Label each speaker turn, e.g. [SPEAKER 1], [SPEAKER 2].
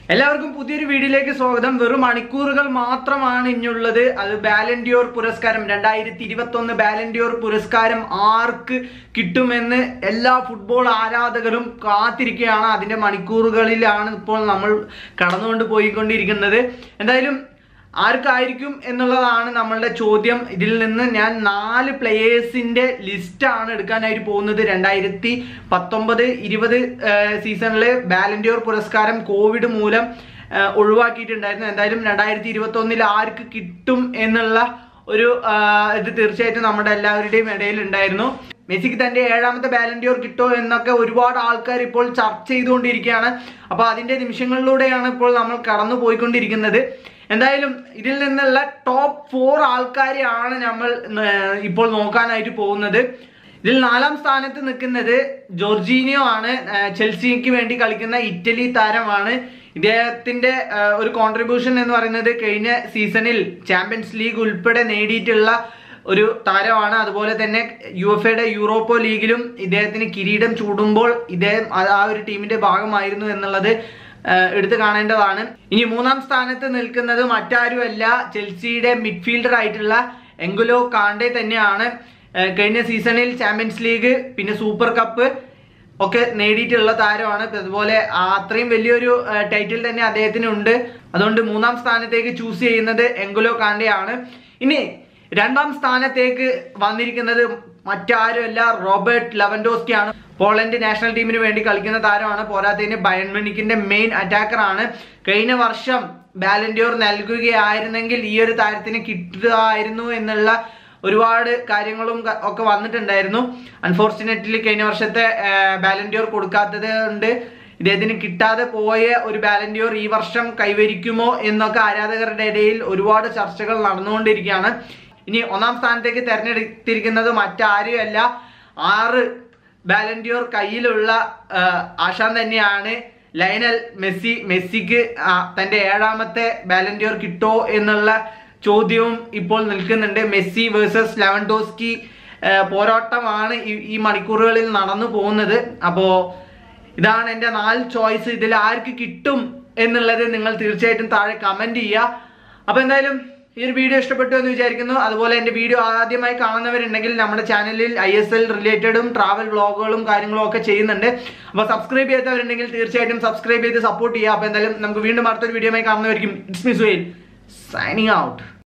[SPEAKER 1] എല്ലാവർക്കും പുതിയൊരു വീഡിയോയിലേക്ക് സ്വാഗതം വെറും മണിക്കൂറുകൾ മാത്രമാണ് ഇനിയുള്ളത് അത് ബാലൻഡിയോർ പുരസ്കാരം രണ്ടായിരത്തി ഇരുപത്തി ഒന്ന് ബാലൻഡിയോർ പുരസ്കാരം ആർക്ക് കിട്ടുമെന്ന് എല്ലാ ഫുട്ബോൾ ആരാധകരും കാത്തിരിക്കുകയാണ് അതിന്റെ മണിക്കൂറുകളിലാണ് ഇപ്പോൾ നമ്മൾ കടന്നുകൊണ്ട് പോയിക്കൊണ്ടിരിക്കുന്നത് എന്തായാലും ആർക്കായിരിക്കും എന്നുള്ളതാണ് നമ്മളുടെ ചോദ്യം ഇതിൽ നിന്ന് ഞാൻ നാല് പ്ലേയേഴ്സിന്റെ ലിസ്റ്റാണ് എടുക്കാനായിട്ട് പോകുന്നത് രണ്ടായിരത്തി പത്തൊമ്പത് ഇരുപത് സീസണില് ബാലൻഡിയോർ പുരസ്കാരം കോവിഡ് മൂലം ആ, ഒഴിവാക്കിയിട്ടുണ്ടായിരുന്നു എന്തായാലും രണ്ടായിരത്തി ഇരുപത്തി ഒന്നിൽ ആർക്ക് കിട്ടും എന്നുള്ള ഒരു ആ, ഇത് തീർച്ചയായിട്ടും നമ്മുടെ എല്ലാവരുടെയും ഇടയിൽ ഉണ്ടായിരുന്നു മെസ്സിക്ക് തന്റെ ഏഴാമത്തെ ബാലൻഡിയോർ കിട്ടോ എന്നൊക്കെ ഒരുപാട് ആൾക്കാർ ഇപ്പോൾ ചർച്ച ചെയ്തുകൊണ്ടിരിക്കുകയാണ് അപ്പൊ അതിന്റെ നിമിഷങ്ങളിലൂടെയാണ് ഇപ്പോൾ നമ്മൾ കടന്നു പോയിക്കൊണ്ടിരിക്കുന്നത് എന്തായാലും ഇതിൽ നിന്നുള്ള ടോപ്പ് ഫോർ ആൾക്കാരെയാണ് നമ്മൾ ഏർ, ഇപ്പോൾ നോക്കാനായിട്ട് പോകുന്നത് ഇതിൽ നാലാം സ്ഥാനത്ത് നിൽക്കുന്നത് ജോർജീനിയോ ആണ് ഏർ, ചെൽസിക്ക് വേണ്ടി കളിക്കുന്ന ഇറ്റലി താരമാണ് ഇദ്ദേഹത്തിന്റെ ഏർ, ഒരു കോൺട്രിബ്യൂഷൻ എന്ന് പറയുന്നത് കഴിഞ്ഞ സീസണിൽ ചാമ്പ്യൻസ് ലീഗ് ഉൾപ്പെടെ നേടിയിട്ടുള്ള ഒരു താരമാണ് അതുപോലെ തന്നെ യു എഫ് എയുടെ യൂറോപ്പോ ലീഗിലും ഇദ്ദേഹത്തിന് കിരീടം ചൂടുമ്പോൾ ഇദ്ദേഹം ആ- ആ ഒരു ടീമിന്റെ ഭാഗമായിരുന്നു എന്നുള്ളത് ഏഹ് എടുത്തു കാണേണ്ടതാണ് ഇനി മൂന്നാം സ്ഥാനത്ത് നിൽക്കുന്നത് മറ്റാരുമല്ല ചെൽസിയുടെ മിഡ്ഫീൽഡർ ആയിട്ടുള്ള എങ്കുലോ കാണ്ടെ തന്നെയാണ് ഏഹ് കഴിഞ്ഞ സീസണിൽ ചാമ്പ്യൻസ് ലീഗ് പിന്നെ സൂപ്പർ കപ്പ് ഒക്കെ നേടിയിട്ടുള്ള താരമാണ് ഇപ്പൊ അതുപോലെ ആ അത്രയും വലിയൊരു ടൈറ്റിൽ തന്നെ അദ്ദേഹത്തിന് ഉണ്ട് അതുകൊണ്ട് മൂന്നാം സ്ഥാനത്തേക്ക് ചൂസ് ചെയ്യുന്നത് എങ്കുലോ കാണ്ടെയാണ് ഇനി രണ്ടാം സ്ഥാനത്തേക്ക് വന്നിരിക്കുന്നത് മറ്റാരുമല്ല റോബർട്ട് ലെവൻഡോസ്കി ആണ് പോളണ്ട് നാഷണൽ ടീമിന് വേണ്ടി കളിക്കുന്ന താരമാണ് പോരാത്തതിന് ബയൺമണിക്കിന്റെ മെയിൻ അറ്റാക്കർ ആണ് കഴിഞ്ഞ വർഷം ബാലൻഡിയോർ നൽകുകയായിരുന്നെങ്കിൽ ഈ ഒരു താരത്തിന് കിട്ടുമായിരുന്നു എന്നുള്ള ഒരുപാട് കാര്യങ്ങളും ക- ഒക്കെ വന്നിട്ടുണ്ടായിരുന്നു അൺഫോർച്ചുനേറ്റ്ലി കഴിഞ്ഞ വർഷത്തെ ബാലൻഡിയോർ കൊടുക്കാത്തത് കൊണ്ട് ഇദ്ദേഹത്തിന് കിട്ടാതെ പോയ ഒരു ബാലൻഡിയോർ ഈ വർഷം കൈവരിക്കുമോ എന്നൊക്കെ ആരാധകരുടെ ഇടയിൽ ഒരുപാട് ചർച്ചകൾ നടന്നുകൊണ്ടിരിക്കുകയാണ് ഇനി ഒന്നാം സ്ഥാനത്തേക്ക് തെരഞ്ഞെടുത്തിരിക്കുന്നത് മറ്റാരുമല്ല ആറ് ബാലൻഡിയോർ കയ്യിലുള്ള ആ, ആശാൻ തന്നെയാണ് ലയനൽ മെസ്സി മെസ്സിക്ക് ആ, തന്റെ ഏഴാമത്തെ ബാലൻഡിയോർ കിട്ടോ എന്നുള്ള ചോദ്യവും ഇപ്പോൾ നിൽക്കുന്നുണ്ട് മെസ്സി വേഴ്സസ് ലെവൻഡോസ്കി ആ, പോരാട്ടമാണ് ഈ ഈ മണിക്കൂറുകളിൽ നടന്നു പോകുന്നത് അപ്പോ ഇതാണ് എൻ്റെ നാല് ചോയ്സ് ഇതിൽ ആർക്ക് കിട്ടും എന്നുള്ളത് നിങ്ങൾ തീർച്ചയായിട്ടും താഴെ കമന്റ് ചെയ്യുക അപ്പൊ എന്തായാലും ഈ ഒരു വീഡിയോ ഇഷ്ടപ്പെട്ടു എന്ന് വിചാരിക്കുന്നു അതുപോലെ എൻ്റെ വീഡിയോ ആദ്യമായി കാണുന്നവരുണ്ടെങ്കിൽ നമ്മുടെ ചാനലിൽ ഐ എസ് എൽ റിലേറ്റഡും ട്രാവൽ വ്ളോഗുകളും കാര്യങ്ങളും ഒക്കെ ചെയ്യുന്നുണ്ട് അപ്പോൾ സബ്സ്ക്രൈബ് ചെയ്യാത്തവരുണ്ടെങ്കിൽ തീർച്ചയായിട്ടും സബ്സ്ക്രൈബ് ചെയ്ത് സപ്പോർട്ട് ചെയ്യുക അപ്പോൾ എന്തായാലും നമുക്ക് വീണ്ടും അടുത്തൊരു വീഡിയോയുമായി കാണുന്നവരിക്കും ഇറ്റ്സ് മിസ് വെയിൽ സൈനിങ് ഔട്ട്